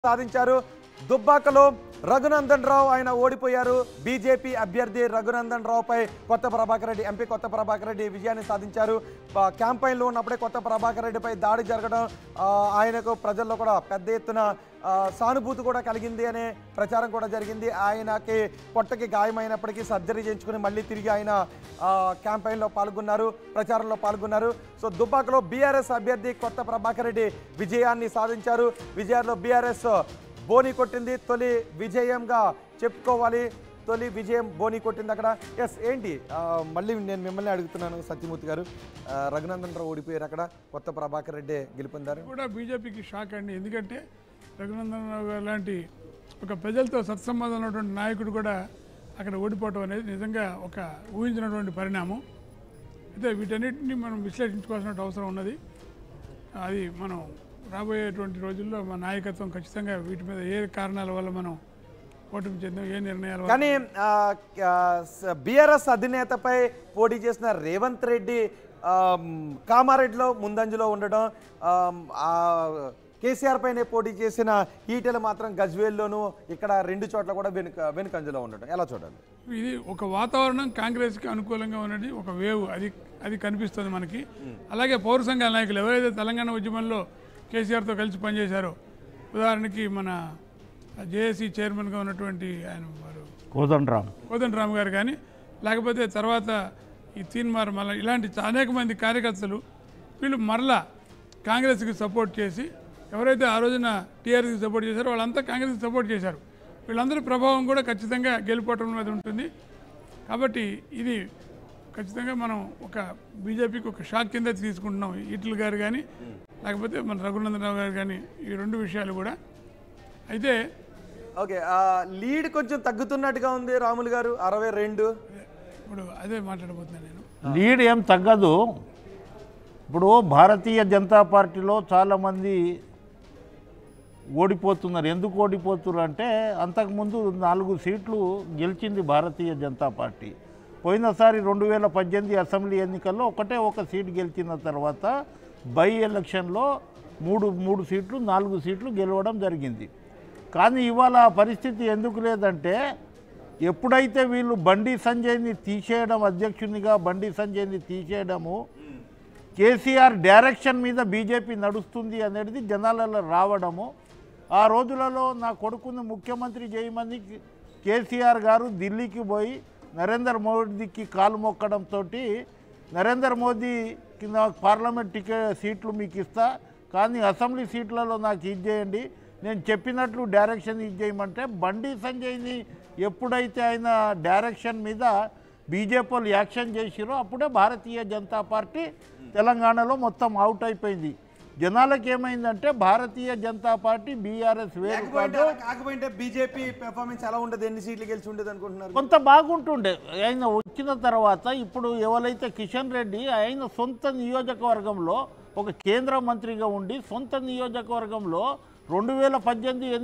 సాధించారు దుబ్బాకలో రఘునందన్ రావు ఆయన ఓడిపోయారు బీజేపీ అభ్యర్థి రఘునందన్ రావుపై కొత్త ప్రభాకర్ రెడ్డి ఎంపీ కొత్త ప్రభాకర్ రెడ్డి విజయాన్ని సాధించారు ప- క్యాంపెయిన్లో ఉన్నప్పుడే కొత్త ప్రభాకర్ రెడ్డిపై దాడి జరగడం ఆ, ఆయనకు ప్రజల్లో కూడా పెద్ద ఎత్తున ఆ, సానుభూతి కూడా కలిగింది అనే ప్రచారం కూడా జరిగింది ఆయనకి పొట్టకి గాయమైనప్పటికీ సర్జరీ చేయించుకుని మళ్ళీ తిరిగి ఆయన ఆ, క్యాంపెయిన్లో పాల్గొన్నారు ప్రచారంలో పాల్గొన్నారు సో దుబ్బాకలో బీఆర్ఎస్ అభ్యర్థి కొత్త ప్రభాకర్ రెడ్డి విజయాన్ని సాధించారు విజయాల్లో బీఆర్ఎస్ బోని కొట్టింది తొలి విజయంగా చెప్పుకోవాలి తొలి విజయం బోని కొట్టింది అక్కడ ఎస్ ఏంటి ఆ, మళ్ళీ నేను మిమ్మల్ని అడుగుతున్నాను సత్యమూర్తి గారు ఆ, రఘునందన్ రావు ఓడిపోయారు అక్కడ కొత్త ప్రభాకర్ రెడ్డి గెలుపొందారు కూడా బీజేపీకి షాక్ అండి ఎందుకంటే రఘునందన్ రావు గారు లాంటి ఒక ప్రజలతో సత్సంబంధం ఉన్నటువంటి నాయకుడు కూడా అక్కడ ఓడిపోవటం అనేది నిజంగా ఒక ఊహించినటువంటి పరిణామం అయితే వీటన్నిటిని మనం విశ్లేషించుకోవాల్సిన అవసరం ఉన్నది అది మనం రాబోయేటువంటి రోజుల్లో మన నాయకత్వం ఖచ్చితంగా వీటి మీద ఏ కారణాల వల్ల మనం ఓటమి చెందాం ఏ నిర్ణయాల వల్ల కానీ బీఆర్ఎస్ అధినేతపై పోటీ చేసిన రేవంత్ రెడ్డి ఆ, మ్, కామారెడ్డిలో ముందంజలో ఉండడం ఆ, ఆ, కేసీఆర్ పైనే పోటీ చేసిన ఈటెలు మాత్రం గజ్వేల్లోనూ ఇక్కడ రెండు చోట్ల కూడా వెనుక వెనుకంజలో ఉండడం ఎలా చూడాలి ఇది ఒక వాతావరణం కాంగ్రెస్కి అనుకూలంగా ఉన్నది ఒక వేవ్ అది అది కనిపిస్తుంది మనకి అలాగే పౌర సంఘాల నాయకులు ఎవరైతే తెలంగాణ ఉద్యమంలో కేసీఆర్తో కలిసి పనిచేశారో ఉదాహరణకి మన జేఏసీ చైర్మన్గా ఉన్నటువంటి ఆయన వారు కోదండరామ్ కోదండ రామ్ గారు కానీ లేకపోతే తర్వాత ఈ తీన్మార్ మళ్ళీ ఇలాంటి అనేక మంది కార్యకర్తలు వీళ్ళు మరలా కాంగ్రెస్కి సపోర్ట్ చేసి ఎవరైతే ఆ రోజున టీఆర్ఎస్కి సపోర్ట్ చేశారో వాళ్ళంతా కాంగ్రెస్కి సపోర్ట్ చేశారు వీళ్ళందరి ప్రభావం కూడా ఖచ్చితంగా గెలుపోవటం మీద ఉంటుంది కాబట్టి ఇది ఖచ్చితంగా మనం ఒక బీజేపీకి ఒక షాక్ కింద తీసుకుంటున్నాం ఈటల గారు కానీ లేకపోతే మన రఘునందనరావు గారు కానీ ఈ రెండు విషయాలు కూడా అయితే ఓకే లీడ్ కొంచెం తగ్గుతున్నట్టుగా ఉంది రాములు గారు అరవై రెండు ఇప్పుడు అదే మాట్లాడబోతున్నాను నేను లీడ్ ఏం తగ్గదు ఇప్పుడు భారతీయ జనతా పార్టీలో చాలామంది ఓడిపోతున్నారు ఎందుకు ఓడిపోతున్నారు అంటే అంతకుముందు నాలుగు సీట్లు గెలిచింది భారతీయ జనతా పార్టీ పోయినసారి రెండు వేల పద్దెనిమిది అసెంబ్లీ ఎన్నికల్లో ఒకటే ఒక సీట్ గెలిచిన తర్వాత బై ఎలక్షన్లో మూడు మూడు సీట్లు నాలుగు సీట్లు గెలవడం జరిగింది కానీ ఇవాళ ఆ పరిస్థితి ఎందుకు లేదంటే ఎప్పుడైతే వీళ్ళు బండి సంజయ్ని తీసేయడం అధ్యక్షునిగా బండి సంజయ్ని తీసేయడము కేసీఆర్ డైరెక్షన్ మీద బీజేపీ నడుస్తుంది అనేది జనాలలో రావడము ఆ రోజులలో నా కొడుకుని ముఖ్యమంత్రి చేయమని కేసీఆర్ గారు ఢిల్లీకి పోయి నరేంద్ర మోదీకి కాలు మొక్కడంతో నరేంద్ర మోదీ కింద పార్లమెంట్ టికెట్ సీట్లు మీకు ఇస్తా కానీ అసెంబ్లీ సీట్లలో నాకు ఇది చేయండి నేను చెప్పినట్లు డైరెక్షన్ ఇది చేయమంటే బండి సంజయ్ని ఎప్పుడైతే ఆయన డైరెక్షన్ మీద బీజేపీ వాళ్ళు యాక్షన్ చేసిరో అప్పుడే భారతీయ జనతా పార్టీ తెలంగాణలో మొత్తం అవుట్ అయిపోయింది జనాలకు ఏమైందంటే భారతీయ జనతా పార్టీ బీఆర్ఎస్ వేరు కాదు కాకపోతే బీజేపీ పెర్ఫార్మెన్స్ ఎలా ఉండదు ఎన్ని సీట్లు గెలిచి ఉండదు అనుకుంటున్నారు కొంత బాగుంటుండే ఆయన వచ్చిన తర్వాత ఇప్పుడు ఎవరైతే కిషన్ రెడ్డి ఆయన సొంత నియోజకవర్గంలో ఒక కేంద్ర మంత్రిగా ఉండి సొంత నియోజకవర్గంలో రెండు వేల పద్దెనిమిది